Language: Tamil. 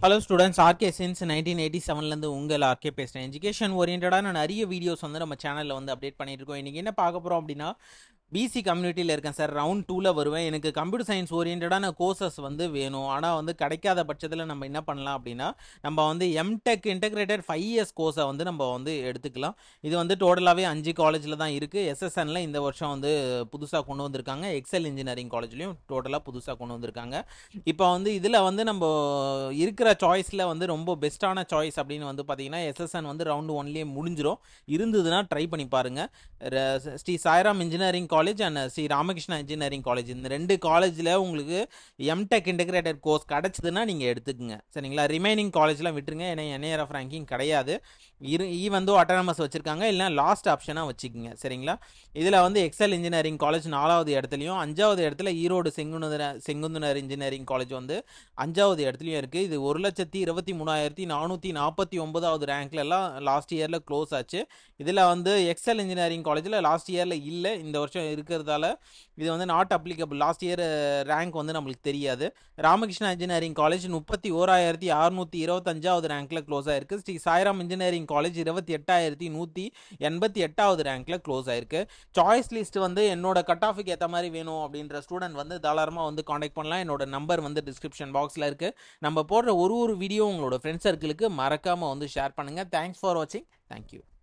hello students R K since nineteen eighty செவன்லேருந்து உங்கள் ஆர்கே பேசுகிறேன் எஜுகேஷன் ஓரியன்டான நிறைய வீடியோஸ் வந்து நம்ம சேனலில் வந்து அப்டேட் பண்ணிட்டு இருக்கோம் இன்றைக்கி என்ன பார்க்க போகிறோம் அப்படின்னா பிசி கம்யூனிட்டியில் இருக்கேன் சார் ரவுண்ட் டூவில் வருவேன் எனக்கு கம்ப்யூட்டர் சயின்ஸ் ஓரியன்டான கோர்சஸ் வந்து வேணும் ஆனால் வந்து கிடைக்காத பட்சத்தில் நம்ம என்ன பண்ணலாம் அப்படின்னா நம்ம வந்து எம்டெக் இன்டெகிரேட்டட் ஃபைவ் இயர்ஸ் கோர்ஸை வந்து நம்ம வந்து எடுத்துக்கலாம் இது வந்து டோட்டலாகவே அஞ்சு காலேஜில் தான் இருக்குது எஸ்எஸ்என்ல இந்த வருஷம் வந்து புதுசாக கொண்டு வந்திருக்காங்க எக்ஸல் இன்ஜினியரிங் காலேஜ்லையும் டோட்டலாக புதுசாக கொண்டு வந்திருக்காங்க இப்போ வந்து இதில் வந்து நம்ம இருக்கிற சாய்ஸில் வந்து ரொம்ப பெஸ்ட்டான சாய்ஸ் அப்படின்னு வந்து பார்த்தீங்கன்னா எஸ்எஸ்என் வந்து ரவுண்டு ஒன்லேயே முடிஞ்சிடும் இருந்ததுன்னா ட்ரை பண்ணி பாருங்கள் Sri Sairam engineering college and Sri Ramakrishna engineering college இந்த ரெண்டு காலேஜில் உங்களுக்கு எம்டெக் இன்டெகிரேட்டட் கோர்ஸ் கிடச்சிதுன்னா நீங்கள் எடுத்துக்கங்க சரிங்களா ரிமைனிங் காலேஜ்லாம் விட்டுருங்க ஏன்னா என்ஏஆர்எஃப் ரேங்கிங் கிடையாது இரு ஈ வந்து அட்டானமஸ் வச்சுருக்காங்க இல்லைனா லாஸ்ட் ஆப்ஷனாக வச்சுக்கோங்க சரிங்களா இதில் வந்து எக்ஸல் இன்ஜினியரிங் காலேஜ் நாலாவது இடத்துலையும் அஞ்சாவது இடத்துல ஈரோடு செங்குந்துர செங்குந்துனர் இன்ஜினியரிங் காலேஜ் வந்து அஞ்சாவது இடத்துலையும் இருக்குது இது ஒரு லட்சத்தி இருபத்தி மூணாயிரத்தி நானூற்றி நாற்பத்தி ஒன்பதாவது ரேங்க்ல எல்லாம் லாஸ்ட் இயரில் க்ளோஸ் ஆச்சு இதில் வந்து எக்ஸல் இன்ஜினியரிங் காலேஜில் லாஸ்ட் இயரில் இல்லை இந்த வருஷம் இருக்கிறதால இது வந்து not applicable last year rank வந்து நம்மளுக்கு தெரியாது ராமகிருஷ்ணா இன்ஜினியரிங் காலேஜ் முப்பத்தி ஓராயிரத்தி அறுநூற்றி இருபத்தஞ்சாவது ரேங்க்ல க்ளோஸ் ஆயிருக்கு ஸ்ரீ சாய்ராம் இன்ஜினியரிங் காலேஜ் இருபத்தி எட்டாயிரத்தி நூற்றி எண்பத்தி எட்டாவது ரேங்க்ல க்ளோஸ் ஆயிருக்கு சாய்ஸ் லிஸ்ட் வந்து என்னோட கட் ஆஃபுக்கு ஏற்ற மாதிரி வேணும் அப்படின்ற ஸ்டூடெண்ட் வந்து தாராளமாக வந்து காண்டாக்ட் பண்ணலாம் என்னோட நம்பர் வந்து டிஸ்கிரிப்ஷன் பாக்ஸில் இருக்குது நம்ம போடுற ஒரு ஒரு வீடியோ உங்களோட ஃப்ரெண்ட் சர்க்கிளுக்கு மறக்காமல் வந்து ஷேர் பண்ணுங்கள் தேங்க்ஸ் ஃபார் வாட்சிங் தேங்க்யூ